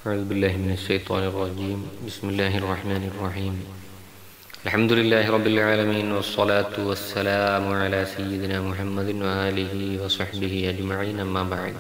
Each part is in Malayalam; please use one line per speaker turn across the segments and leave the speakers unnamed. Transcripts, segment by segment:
أعوذ بالله من الشيطان الرجيم بسم الله الرحمن الرحيم الحمد لله رب العالمين والصلاة والسلام على سيدنا محمد وآله وصحبه أجمعين أما بعد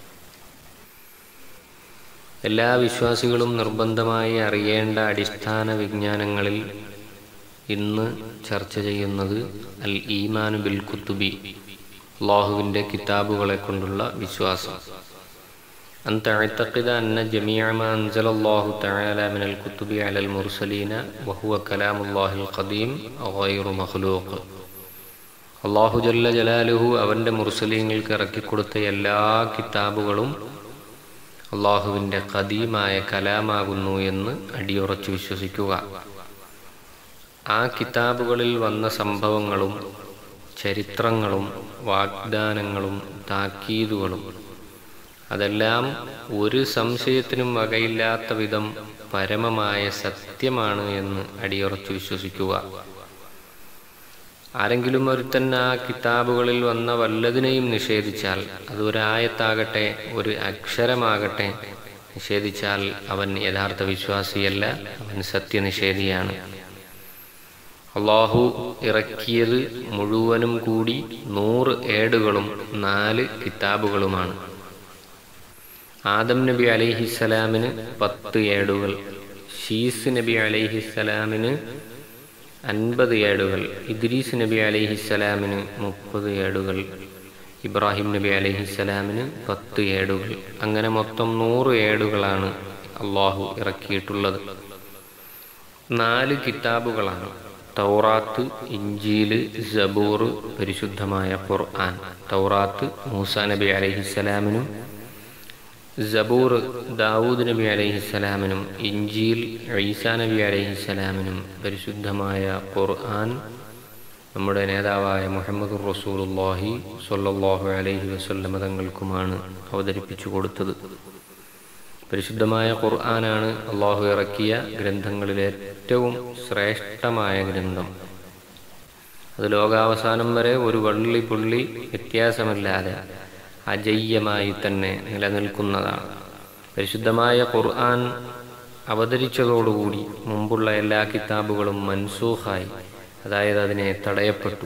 എല്ലാ വിശ്വാസികളും നിർബന്ധമായി അറിയേണ്ട അടിസ്ഥാന വിജ്ഞാനങ്ങളിൽ ഇന്ന് ചർച്ച ചെയ്യുന്നത് അൽ ഈമാനു ബിൽ കുത്തുബി അള്ളാഹുവിൻ്റെ കിതാബുകളെ കൊണ്ടുള്ള വിശ്വാസം أن تعتقد أن جميع ما أنزل الله تعالى من الكتب على المرسلين وهو كلام الله القديم غير مخلوق അള്ളാഹു ജല്ല ജലാലുഹു അവൻ്റെ മുർസലീങ്ങൾക്ക് ഇറക്കിക്കൊടുത്ത എല്ലാ കിതാബുകളും അള്ളാഹുവിൻ്റെ കദീമായ കലാമാകുന്നു എന്ന് അടിയുറച്ചു വിശ്വസിക്കുക ആ കിതാബുകളിൽ വന്ന സംഭവങ്ങളും ചരിത്രങ്ങളും വാഗ്ദാനങ്ങളും താക്കീതുകളും അതെല്ലാം ഒരു സംശയത്തിനും വകയില്ലാത്ത വിധം പരമമായ സത്യമാണ് എന്ന് അടിയുറച്ചു വിശ്വസിക്കുക ആരെങ്കിലും ഒരുത്തൻ ആ കിതാബുകളിൽ വന്ന വല്ലതിനെയും നിഷേധിച്ചാൽ അത് ഒരായത്താകട്ടെ ഒരു അക്ഷരമാകട്ടെ നിഷേധിച്ചാൽ അവൻ യഥാർത്ഥ വിശ്വാസിയല്ല അവൻ സത്യനിഷേധിയാണ് അള്ളാഹു ഇറക്കിയത് മുഴുവനും കൂടി നൂറ് ഏടുകളും നാല് കിതാബുകളുമാണ് ആദം നബി അലൈഹിസ്സലാമിന് പത്ത് ഏടുകൾ ഷീസ് നബി അലൈഹിസ്സലാമിന് അൻപത് ഏടുകൾ ഇദ്രീസ് നബി അലൈഹിസ്സലാമിന് മുപ്പത് ഏടുകൾ ഇബ്രാഹിം നബി അലൈഹിസ്സലാമിന് പത്ത് ഏടുകൾ അങ്ങനെ മൊത്തം നൂറ് ഏടുകളാണ് അള്ളാഹു ഇറക്കിയിട്ടുള്ളത് നാല് കിതാബുകളാണ് തൗറാത്ത് ഇഞ്ചീല് ജബൂർ പരിശുദ്ധമായ ഖുർആൻ തൗറാത്ത് മൂസ നബി അലൈഹിസ്സലാമിനും ജബൂർ ദാവൂദ് നബി അലൈഹിസ്സലാമിനും ഇഞ്ചീൽ ഈസാ നബി അലൈഹിസ്സലാമിനും പരിശുദ്ധമായ ഖുർആൻ നമ്മുടെ നേതാവായ മുഹമ്മദ് റസൂലുല്ലാഹി സ്വല്ലല്ലാഹു അലൈഹി വസല്ലമ തങ്ങൾക്കുമാണ് അവതരിപ്പിച്ചു കൊടുത്തത് പരിശുദ്ധമായ ഖുർആനാണ് അള്ളാഹു ഇറക്കിയ ഗ്രന്ഥങ്ങളിലെ ഏറ്റവും ശ്രേഷ്ഠമായ ഗ്രന്ഥം അത് ലോകാവസാനം വരെ ഒരു വള്ളി പുള്ളി വ്യത്യാസമില്ലാതെ അജയ്യമായി തന്നെ നിലനിൽക്കുന്നതാണ് പരിശുദ്ധമായ ഖുർആൻ അവതരിച്ചതോടുകൂടി മുമ്പുള്ള എല്ലാ കിതാബുകളും മൻസൂഖായി അതായത് അതിനെ തടയപ്പെട്ടു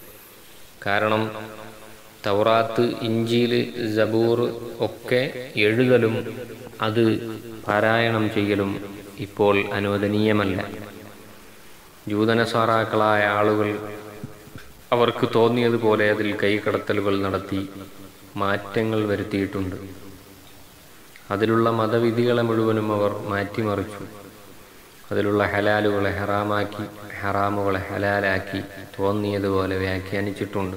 കാരണം തൗറാത്ത് ഇഞ്ചിയിൽ ജബൂർ ഒക്കെ എഴുതലും അത് പാരായണം ചെയ്യലും ഇപ്പോൾ അനുവദനീയമല്ല ജൂതനസാറാക്കളായ ആളുകൾ അവർക്ക് തോന്നിയതുപോലെ അതിൽ കൈകടത്തലുകൾ നടത്തി മാറ്റങ്ങൾ വരുത്തിയിട്ടുണ്ട് അതിലുള്ള മതവിധികളെ മുഴുവനും അവർ മാറ്റിമറിച്ചു അതിലുള്ള ഹലാലുകളെ ഹറാമാക്കി ഹറാമുകളെ ഹലാലാക്കി തോന്നിയതുപോലെ വ്യാഖ്യാനിച്ചിട്ടുണ്ട്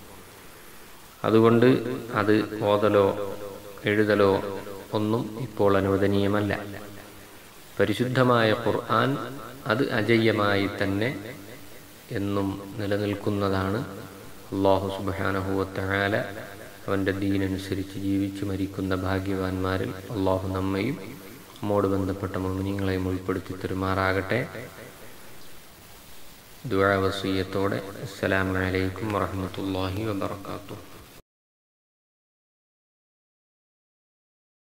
അതുകൊണ്ട് അത് ഓതലോ എഴുതലോ ഒന്നും ഇപ്പോൾ അനുവദനീയമല്ല പരിശുദ്ധമായ ഖുർആൻ അത് അജയ്യമായി തന്നെ എന്നും നിലനിൽക്കുന്നതാണ് അള്ളാഹു സുബാനഹുവത്തായാല അവൻ്റെ ദീനനുസരിച്ച് ജീവിച്ചു മരിക്കുന്ന ഭാഗ്യവാന്മാരിൽ അള്ളാഹു നമ്മയും നമ്മോട് ബന്ധപ്പെട്ട മോമിനിങ്ങളെയും ഉൾപ്പെടുത്തി തരുമാറാകട്ടെ ദുഴ വസീയത്തോടെ അസ്സലാമലൈക്കും വറഹമത്തല്ലാഹി വബർക്കാത്തു